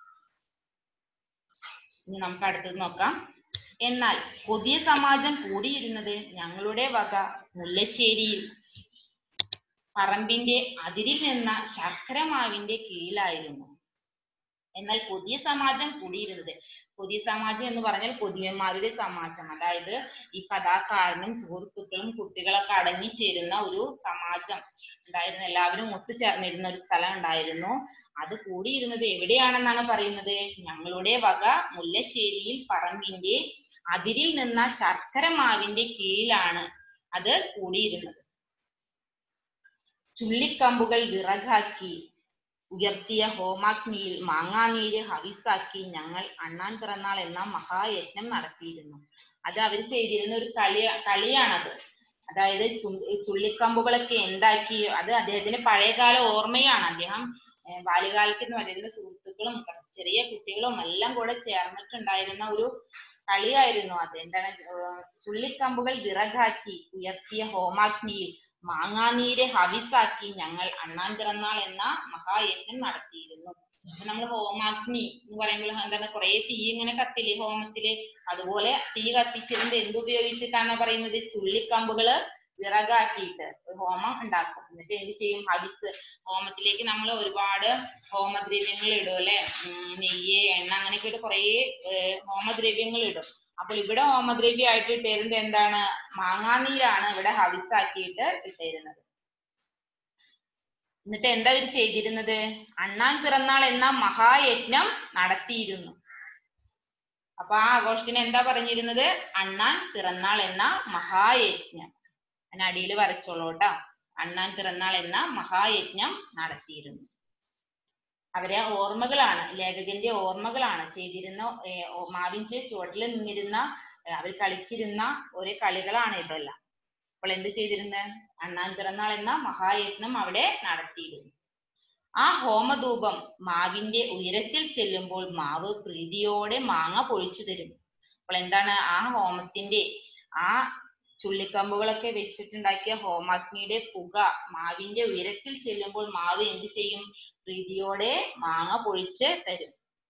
ഇനി നമുക്ക് അടുത്തത് നോക്കാം എന്നാൽ പുതിയ സമാജം കൂടിയിരുന്നത് ഞങ്ങളുടെ വക മുല്ലശ്ശേരിയിൽ പറമ്പിന്റെ അതിരിൽ നിന്ന ശർക്കര മാവിന്റെ കീഴിലായിരുന്നു എന്നാൽ പുതിയ സമാജം കൂടിയിരുന്നത് പുതിയ സമാജം എന്ന് പറഞ്ഞാൽ പുതിയന്മാരുടെ സമാജം അതായത് ഈ കഥാകാരനും സുഹൃത്തുക്കളും കുട്ടികളൊക്കെ അടങ്ങിച്ചേരുന്ന ഒരു സമാജം ഉണ്ടായിരുന്നു എല്ലാവരും ഒത്തുചേർന്നിരുന്ന ഒരു സ്ഥലം ഉണ്ടായിരുന്നു അത് കൂടിയിരുന്നത് എവിടെയാണെന്നാണ് പറയുന്നത് ഞങ്ങളുടെ വക മുല്ലശ്ശേരിയിൽ പറമ്പിന്റെ അതിരിൽ നിന്ന ശർക്കര മാവിന്റെ കീഴിലാണ് അത് കൂടിയിരുന്നത് ചുള്ളിക്കമ്പുകൾ വിറകാക്കി ഉയർത്തിയ ഹോമാഗ്നിയിൽ മാങ്ങാനീര് ഹവിസാക്കി ഞങ്ങൾ അണ്ണാൻ പിറന്നാൾ എന്ന മഹായജ്ഞം നടത്തിയിരുന്നു അത് അവർ ചെയ്തിരുന്ന ഒരു കളി കളിയാണത് അതായത് ചു- ഈ ചുള്ളിക്കമ്പുകളൊക്കെ ഉണ്ടാക്കി അത് അദ്ദേഹത്തിന്റെ പഴയകാല ഓർമ്മയാണ് അദ്ദേഹം ഏർ ബാല്യകാലത്ത് എന്ന് പറയുന്ന സുഹൃത്തുക്കളും ചെറിയ കുട്ടികളും എല്ലാം കൂടെ ചേർന്നിട്ടുണ്ടായിരുന്ന ഒരു കളിയായിരുന്നു അത് എന്താണ് ഏർ ചുള്ളിക്കമ്പുകൾ വിറകാക്കി ഉയർത്തിയ ഹോമാഗ്നിയിൽ മാങ്ങാനീര് ഹവിസാക്കി ഞങ്ങൾ അണ്ണാൻ പിറന്നാൾ എന്ന മഹായജ്ഞം നടത്തിയിരുന്നു നമ്മൾ ഹോമാഗ്നി എന്ന് പറയുമ്പോൾ എന്താണ് കുറെ തീ ഇങ്ങനെ കത്തില്ലേ ഹോമത്തില് അതുപോലെ തീ കത്തിച്ചിരുന്നത് എന്തുപയോഗിച്ചിട്ടാണ് പറയുന്നത് ചുള്ളിക്കമ്പുകള് വിറകാക്കിയിട്ട് ഒരു ഹോമം ഉണ്ടാക്കും എന്നിട്ട് എന്ത് ചെയ്യും ഹവിസ് ഹോമത്തിലേക്ക് നമ്മൾ ഒരുപാട് ഹോമദ്രവ്യങ്ങൾ ഇടും അല്ലെ നെയ്യ് എണ്ണ അങ്ങനെയൊക്കെ ഇട്ട് കുറേ ഹോമദ്രവ്യങ്ങൾ ഇടും അപ്പോൾ ഇവിടെ ഹോമദ്രവ്യമായിട്ട് ഇട്ടിരുന്നത് എന്താണ് മാങ്ങാനീരാണ് ഇവിടെ ഹവിസാക്കിയിട്ട് ഇട്ടിരുന്നത് എന്നിട്ട് എന്താ ഇവർ ചെയ്തിരുന്നത് അണ്ണാൻ പിറന്നാൾ എന്ന മഹായജ്ഞം നടത്തിയിരുന്നു അപ്പൊ ആ ആഘോഷത്തിന് എന്താ പറഞ്ഞിരുന്നത് അണ്ണാൻ പിറന്നാൾ എന്ന മഹായജ്ഞം അതിന് അടിയിൽ വരച്ചോളൂ കേട്ടോ അണ്ണാൻ പിറന്നാൾ എന്ന മഹായജ്ഞം നടത്തിയിരുന്നു അവരെ ഓർമ്മകളാണ് ലേഖകന്റെ ഓർമ്മകളാണ് ചെയ്തിരുന്ന ഏർ ഓ- മാവിന്റെ ചുവട്ടിൽ നിന്നിരുന്ന ഏർ അവർ കളിച്ചിരുന്ന ഓരോ കളികളാണ് ഇതെല്ലാം അപ്പോൾ എന്ത് ചെയ്തിരുന്നത് അണ്ണാൻ പിറന്നാൾ എന്ന മഹായജ്ഞം അവിടെ നടത്തിയിരുന്നു ആ ഹോമധൂപം മാവിന്റെ ഉയരത്തിൽ ചെല്ലുമ്പോൾ മാവ് പ്രീതിയോടെ മാങ്ങ പൊഴിച്ചു തരും അപ്പോൾ എന്താണ് ആ ഹോമത്തിന്റെ ആ ചുള്ളിക്കമ്പുകളൊക്കെ വെച്ചിട്ടുണ്ടാക്കിയ ഹോമാഗ്നിയുടെ പുക മാവിന്റെ ഉയരത്തിൽ ചെല്ലുമ്പോൾ മാവ് എന്ത് ചെയ്യും പ്രീതിയോടെ മാങ്ങ പൊഴിച്ച് തരും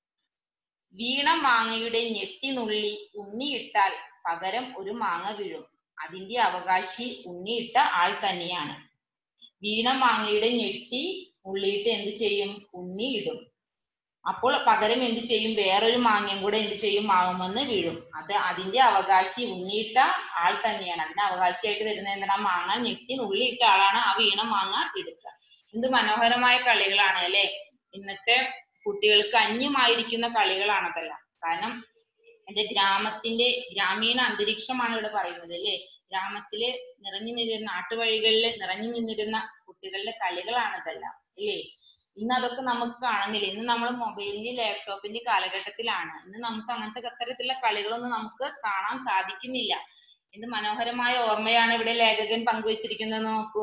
വീണ മാങ്ങയുടെ ഞെട്ടിനുള്ളി ഉണ്ണിയിട്ടാൽ പകരം ഒരു മാങ്ങ വീഴും അതിന്റെ അവകാശി ഉണ്ണിയിട്ട ആൾ തന്നെയാണ് വീണ മാങ്ങയുടെ ഞെട്ടി ഉള്ളിയിട്ട് എന്ത് ചെയ്യും ഉണ്ണി ഇടും അപ്പോൾ പകരം എന്ത് ചെയ്യും വേറൊരു മാങ്ങയും കൂടെ എന്ത് ചെയ്യും മാങ്ങുമെന്ന് വീഴും അത് അതിന്റെ അവകാശി ഉണ്ണിയിട്ട ആൾ തന്നെയാണ് അതിന് അവകാശിയായിട്ട് വരുന്നത് എന്താണ് ആ മാങ്ങ ഞെട്ടി നുള്ളിയിട്ട ആളാണ് ആ വീണ മാങ്ങ എടുക്കുക എന്ത് മനോഹരമായ കളികളാണ് അല്ലെ ഇന്നത്തെ കുട്ടികൾക്ക് അന്യമായിരിക്കുന്ന കളികളാണ് അതെല്ലാം കാരണം ഇത് ഗ്രാമത്തിന്റെ ഗ്രാമീണ അന്തരീക്ഷമാണ് ഇവിടെ പറയുന്നത് അല്ലെ ഗ്രാമത്തില് നിറഞ്ഞു നിന്നിരുന്ന നാട്ടുവഴികളിൽ നിറഞ്ഞു നിന്നിരുന്ന കുട്ടികളുടെ കളികളാണ് ഇതെല്ലാം അല്ലേ ഇന്ന് അതൊക്കെ നമുക്ക് കാണുന്നില്ല ഇന്ന് നമ്മൾ മൊബൈലിന്റെ ലാപ്ടോപ്പിന്റെ കാലഘട്ടത്തിലാണ് ഇന്ന് നമുക്ക് അങ്ങനത്തെ അത്തരത്തിലുള്ള കളികളൊന്നും നമുക്ക് കാണാൻ സാധിക്കുന്നില്ല എന്ത് മനോഹരമായ ഓർമ്മയാണ് ഇവിടെ ലേഖകൻ പങ്കുവച്ചിരിക്കുന്നത് നോക്കൂ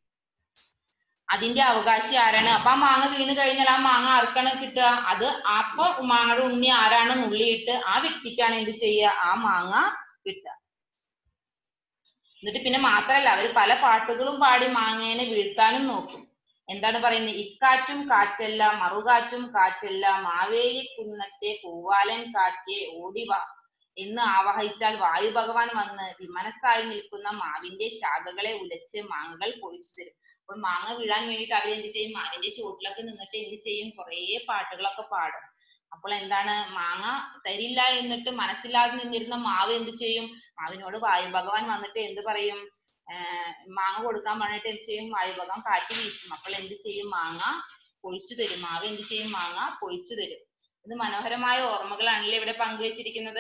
അതിന്റെ അവകാശി ആരാണ് അപ്പൊ ആ മാങ്ങ വീണ് കഴിഞ്ഞാൽ ആ മാങ്ങ ആർക്കാണ് കിട്ടുക അത് അപ്പൊ മാങ്ങയുടെ ഉണ്ണി ആരാണ് നുള്ളിയിട്ട് ആ വ്യക്തിക്കാണ് എന്ത് ചെയ്യുക ആ മാങ്ങ കിട്ടുക എന്നിട്ട് പിന്നെ മാത്രല്ല അവര് പല പാട്ടുകളും പാടി മാങ്ങേനെ വീഴ്ത്താനും നോക്കും എന്താണ് പറയുന്നത് ഇക്കാറ്റും കാറ്റല്ല മറുകാറ്റും കാറ്റല്ല മാവേലി കുന്നത്തെ പൂവാലൻ കാറ്റേ ഓടിവാ എന്ന് ആവാഹിച്ചാൽ വായു ഭഗവാൻ വന്ന് വിമനസ്സായി നിൽക്കുന്ന മാവിന്റെ ശാഖകളെ ഉലച്ച് മാങ്ങകൾ പൊഴിച്ചു തരും അപ്പോൾ മാങ്ങ വീഴാൻ വേണ്ടിയിട്ട് അവർ എന്ത് ചെയ്യും മാവിന്റെ ചുവട്ടിലൊക്കെ നിന്നിട്ട് എന്ത് ചെയ്യും കുറേ പാട്ടുകളൊക്കെ പാടും അപ്പോൾ എന്താണ് മാങ്ങ തരില്ല എന്നിട്ട് മനസ്സില്ലാതെ നിന്നിരുന്ന മാവ് എന്ത് ചെയ്യും മാവിനോട് വായു ഭഗവാൻ വന്നിട്ട് എന്ത് പറയും ആഹ് മാങ്ങ കൊടുക്കാൻ പറഞ്ഞിട്ട് എന്ത് ചെയ്യും വായു ഭഗവാൻ കാറ്റ് വീശും അപ്പോൾ എന്ത് ചെയ്യും മാങ്ങ പൊഴിച്ചു തരും മാവ് എന്ത് ചെയ്യും മാങ്ങ പൊഴിച്ചു തരും ഇത് മനോഹരമായ ഓർമ്മകളാണല്ലേ ഇവിടെ പങ്കുവച്ചിരിക്കുന്നത്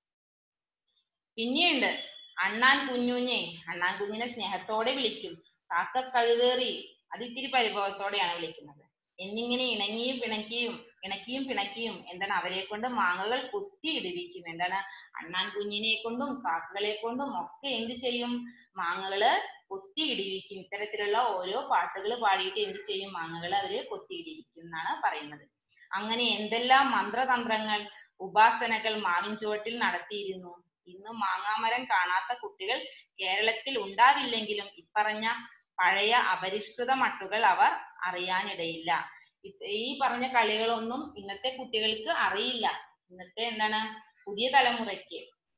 പിന്നെയുണ്ട് അണ്ണാൻ കുഞ്ഞുഞ്ഞെ അണ്ണാൻ കുഞ്ഞിനെ സ്നേഹത്തോടെ വിളിക്കും കാക്ക കഴിവേറി അത് ഇത്തിരി പരിഭവത്തോടെയാണ് വിളിക്കുന്നത് എന്നിങ്ങനെ ഇണങ്ങിയും പിണക്കിയും ഇണക്കിയും പിണക്കിയും എന്താണ് അവരെ കൊണ്ട് മാങ്ങകൾ കുത്തി ഇടുവിക്കും എന്താണ് അണ്ണാൻ കുഞ്ഞിനെ കൊണ്ടും കാക്കകളെ കൊണ്ടും ഒക്കെ എന്ത് ചെയ്യും മാങ്ങകള് കൊത്തി ഇടിവിക്കും ഇത്തരത്തിലുള്ള ഓരോ പാട്ടുകൾ പാടിയിട്ട് എന്ത് ചെയ്യും മാങ്ങകൾ അവര് കൊത്തി ഇടിവിക്കും എന്നാണ് പറയുന്നത് അങ്ങനെ എന്തെല്ലാം മന്ത്രതന്ത്രങ്ങൾ ഉപാസനകൾ മാവിൻ ചുവട്ടിൽ നടത്തിയിരുന്നു ഇന്ന് മാങ്ങാമരം കാണാത്ത കുട്ടികൾ കേരളത്തിൽ ഉണ്ടാവില്ലെങ്കിലും ഇപ്പറഞ്ഞ പഴയ അപരിഷ്കൃത മട്ടുകൾ അവർ അറിയാനിടയില്ല ഇ- ഈ പറഞ്ഞ കളികളൊന്നും ഇന്നത്തെ കുട്ടികൾക്ക് അറിയില്ല ഇന്നത്തെ എന്താണ് പുതിയ തലമുറയ്ക്ക്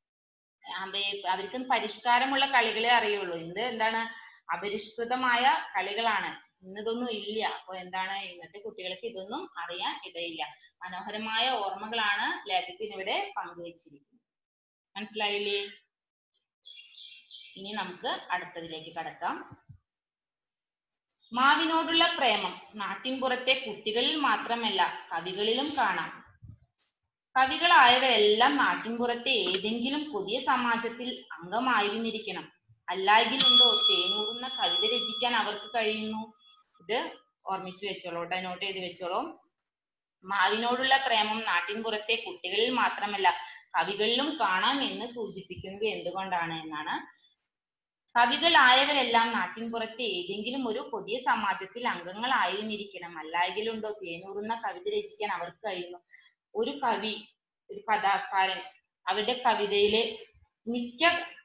അവ- അവർക്ക് പരിഷ്കാരമുള്ള കളികളെ അറിയുള്ളൂ ഇത് എന്താണ് അപരിഷ്കൃതമായ കളികളാണ് ഇന്നിതൊന്നും ഇല്ല അപ്പൊ എന്താണ് ഇന്നത്തെ കുട്ടികൾക്ക് ഇതൊന്നും അറിയാൻ ഇടയില്ല മനോഹരമായ ഓർമ്മകളാണ് ലേഖകൻ ഇവിടെ പങ്കുവച്ചിരിക്കുന്നത് മനസ്സിലായില്ലേ ഇനി നമുക്ക് അടുത്തതിലേക്ക് കടക്കാം മാവിനോടുള്ള പ്രേമം നാട്ടിൻപുറത്തെ കുട്ടികളിൽ മാത്രമല്ല കവികളിലും കാണാം കവികളായവരെല്ലാം നാട്ടിൻപുറത്തെ ഏതെങ്കിലും പുതിയ സമാജത്തിൽ അംഗമായിരുന്നിരിക്കണം അല്ലായെങ്കിലുണ്ടോ തേനൂറുന്ന കവിത രചിക്കാൻ അവർക്ക് കഴിയുന്നു ഇത് ഓർമ്മിച്ചു വെച്ചോളൂ കേട്ടോ നോട്ട് ചെയ്ത് വെച്ചോളൂ മാവിനോടുള്ള പ്രേമം നാട്ടിൻപുറത്തെ കുട്ടികളിൽ മാത്രമല്ല കവികളിലും കാണാം എന്ന് സൂചിപ്പിക്കുന്നത് എന്തുകൊണ്ടാണ് എന്നാണ് കവികളായവരെല്ലാം നാട്ടിൻപുറത്തെ ഏതെങ്കിലും ഒരു പുതിയ സമാജത്തിൽ അംഗങ്ങളായിരുന്നിരിക്കണം അല്ലായെങ്കിലുണ്ടോ തേനൂറുന്ന കവിത രചിക്കാൻ അവർക്ക് കഴിയുന്നു ഒരു കവി ഒരു കഥാകാരൻ അവരുടെ കവിതയിലെ മിക്ക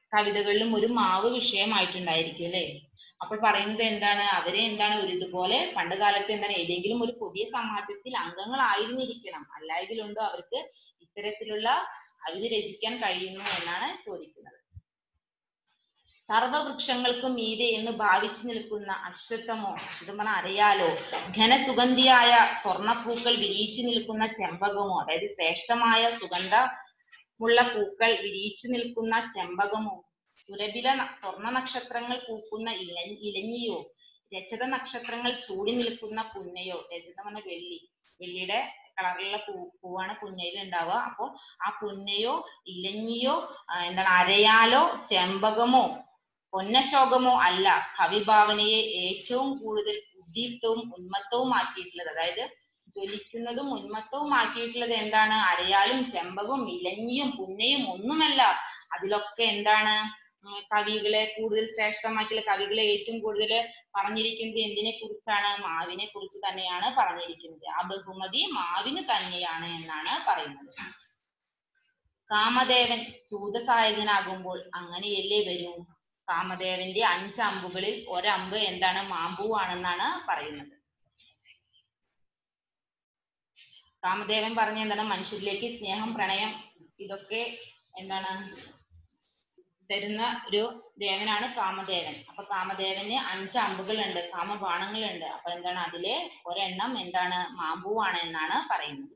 കവിതകളിലും ഒരു മാവ് വിഷയമായിട്ടുണ്ടായിരിക്കും അല്ലെ അപ്പോൾ പറയുന്നത് എന്താണ് അവരെ എന്താണ് ഒരു ഇതുപോലെ പണ്ട് കാലത്ത് എന്താണ് ഏതെങ്കിലും ഒരു പുതിയ സമാജത്തിൽ അംഗങ്ങളായിരുന്നിരിക്കണം അല്ലായെങ്കിലുണ്ടോ അവർക്ക് ഇത്തരത്തിലുള്ള കവിത രചിക്കാൻ കഴിയുന്നു എന്നാണ് ചോദിക്കുന്നത് സർവവൃക്ഷങ്ങൾക്കും മീതെ എന്ന് ഭാവിച്ചു നിൽക്കുന്ന അശ്വത്ഥമോ അശ്വത്ഥം പറഞ്ഞാൽ അറിയാലോ ഘനസുഗന്ധിയായ സ്വർണപ്പൂക്കൾ വിരിയിച്ചു നിൽക്കുന്ന ചെമ്പകമോ അതായത് ശ്രേഷ്ഠമായ സുഗന്ധമുള്ള പൂക്കൾ വിരിയിച്ചു നിൽക്കുന്ന ചെമ്പകമോ സുരഭില ന- സ്വർണ്ണ നക്ഷത്രങ്ങൾ പൂക്കുന്ന ഇല ഇലഞ്ഞിയോ രജത നക്ഷത്രങ്ങൾ ചൂടി നിൽക്കുന്ന പുന്നയോ രജതം പറഞ്ഞ വെള്ളി വെള്ളിയുടെ കളറിലുള്ള പൂ പൂവാണ് പുന്നയിൽ ഉണ്ടാവുക അപ്പോൾ ആ പുന്നയോ ഇലഞ്ഞിയോ ആ, എന്താണ് അരയാലോ ചെമ്പകമോ പൊന്നശോകമോ അല്ല കവിഭാവനയെ ഏറ്റവും കൂടുതൽ ഉദ്ദീപ്തവും ഉന്മത്തവും ആക്കിയിട്ടുള്ളത് അതായത് ജ്വലിക്കുന്നതും ഉന്മത്തവും ആക്കിയിട്ടുള്ളത് എന്താണ് അരയാലും ചെമ്പകവും ഇലഞ്ഞിയും പുന്നയും ഒന്നുമല്ല അതിലൊക്കെ എന്താണ് ഉം കവികളെ കൂടുതൽ ശ്രേഷ്ഠമാക്കിയുള്ള കവികളെ ഏറ്റവും കൂടുതൽ പറഞ്ഞിരിക്കുന്നത് എന്തിനെ കുറിച്ചാണ് മാവിനെ കുറിച്ച് തന്നെയാണ് പറഞ്ഞിരിക്കുന്നത് ആ ബഹുമതി മാവിന് തന്നെയാണ് എന്നാണ് പറയുന്നത് കാമദേവൻ ചൂതസായകനാകുമ്പോൾ അങ്ങനെയല്ലേ വരൂ കാമദേവന്റെ അഞ്ച് അമ്പുകളിൽ ഒരമ്പ് എന്താണ് മാമ്പൂവാണെന്നാണ് പറയുന്നത് കാമദേവൻ പറഞ്ഞ എന്താണ് മനുഷ്യരിലേക്ക് സ്നേഹം പ്രണയം ഇതൊക്കെ എന്താണ് തരുന്ന ഒരു ദേവനാണ് കാമദേവൻ അപ്പൊ കാമദേവന് അഞ്ച് അമ്പുകളുണ്ട് കാമബാണങ്ങളുണ്ട് അപ്പൊ എന്താണ് അതിലെ ഒരെണ്ണം എന്താണ് മാമ്പൂവാണ് എന്നാണ് പറയുന്നത്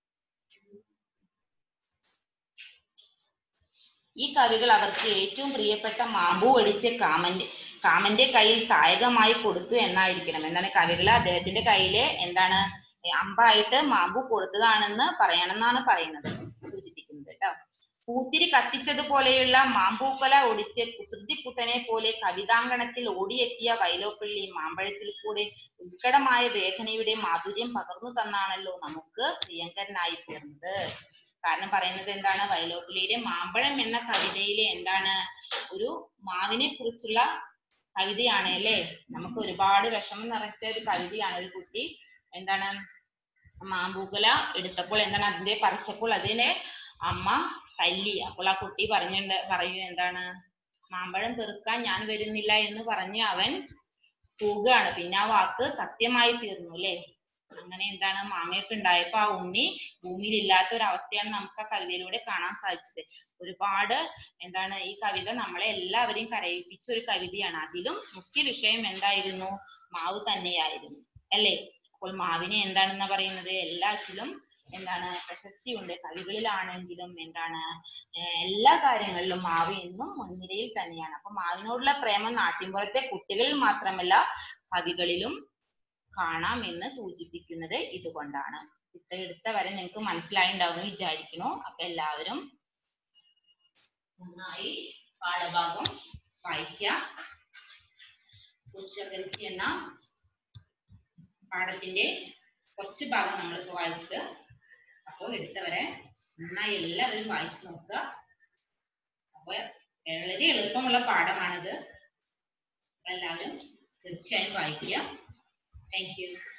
ഈ കവികൾ അവർക്ക് ഏറ്റവും പ്രിയപ്പെട്ട മാമ്പൂ ഒടിച്ച് കാമന്റെ കാമന്റെ കയ്യിൽ സായകമായി കൊടുത്തു എന്നായിരിക്കണം എന്താണ് കവികള് അദ്ദേഹത്തിന്റെ കയ്യില് എന്താണ് അമ്പായിട്ട് മാമ്പൂ കൊടുത്തതാണെന്ന് പറയണമെന്നാണ് പറയുന്നത് സൂചിപ്പിക്കുന്നത് കേട്ടോ പൂത്തിരി കത്തിച്ചതുപോലെയുള്ള മാമ്പൂക്കൊല ഒടിച്ച് കുസൃതിക്കുട്ടനെ പോലെ കവിതാങ്കണത്തിൽ ഓടിയെത്തിയ വൈലോപ്പിള്ളി മാമ്പഴത്തിൽ കൂടെ ഉത്കടമായ വേദനയുടെ മാധുര്യം പകർന്നു തന്നാണല്ലോ നമുക്ക് പ്രിയങ്കരനായി തീർന്നത് കാരണം പറയുന്നത് എന്താണ് വൈലോപ്പിള്ളിയുടെ മാമ്പഴം എന്ന കവിതയിലെ എന്താണ് ഒരു മാവിനെ കുറിച്ചുള്ള കവിതയാണ് അല്ലേ നമുക്ക് ഒരുപാട് വിഷമം നിറച്ച ഒരു കവിതയാണ് ഒരു കുട്ടി എന്താണ് മാമ്പൂക്കുല എടുത്തപ്പോൾ എന്താണ് അതിന്റെ പറിച്ചപ്പോൾ അതിനെ അമ്മ തല്ലി അപ്പോൾ ആ കുട്ടി പറഞ്ഞുണ്ട് പറയൂ എന്താണ് മാമ്പഴം പെറുക്കാൻ ഞാൻ വരുന്നില്ല എന്ന് പറഞ്ഞ് അവൻ പോവുകയാണ് പിന്നെ ആ വാക്ക് സത്യമായി തീർന്നു അല്ലേ അങ്ങനെ എന്താണ് മാങ്ങയൊക്കെ ഉണ്ടായപ്പോ ആ ഉണ്ണി ഭൂമിയിൽ ഇല്ലാത്ത ഒരു അവസ്ഥയാണ് നമുക്ക് ആ കവിതയിലൂടെ കാണാൻ സാധിച്ചത് ഒരുപാട് എന്താണ് ഈ കവിത നമ്മളെ എല്ലാവരെയും കരയിപ്പിച്ച ഒരു കവിതയാണ് അതിലും മുഖ്യ വിഷയം എന്തായിരുന്നു മാവ് തന്നെയായിരുന്നു അല്ലേ അപ്പോൾ മാവിനെ എന്താണെന്ന് പറയുന്നത് എല്ലാറ്റിലും എന്താണ് പ്രശസ്തിയുണ്ട് കവികളിലാണെങ്കിലും എന്താണ് ഏർ എല്ലാ കാര്യങ്ങളിലും മാവ് എന്നും മുൻനിരയിൽ തന്നെയാണ് അപ്പൊ മാവിനോടുള്ള പ്രേമം നാട്ടിൻപുറത്തെ കുട്ടികളിൽ മാത്രമല്ല കവികളിലും കാണാം എന്ന് സൂചിപ്പിക്കുന്നത് ഇതുകൊണ്ടാണ് ഇത്ര എടുത്ത വരെ നിങ്ങൾക്ക് മനസ്സിലായി ഉണ്ടാവും എന്ന് വിചാരിക്കുന്നു അപ്പൊ എല്ലാവരും നന്നായി പാഠഭാഗം വായിക്കാം ഉച്ചകരിച്ചി എന്ന പാഠത്തിന്റെ കുറച്ച് ഭാഗം നമ്മളിപ്പോ വായിച്ചത് അപ്പോൾ എടുത്തവരെ നന്നായി എല്ലാവരും വായിച്ചു നോക്കുക അപ്പൊ വളരെ എളുപ്പമുള്ള പാഠമാണിത് അപ്പൊ എല്ലാവരും തീർച്ചയായും വായിക്കുക താങ്ക് യു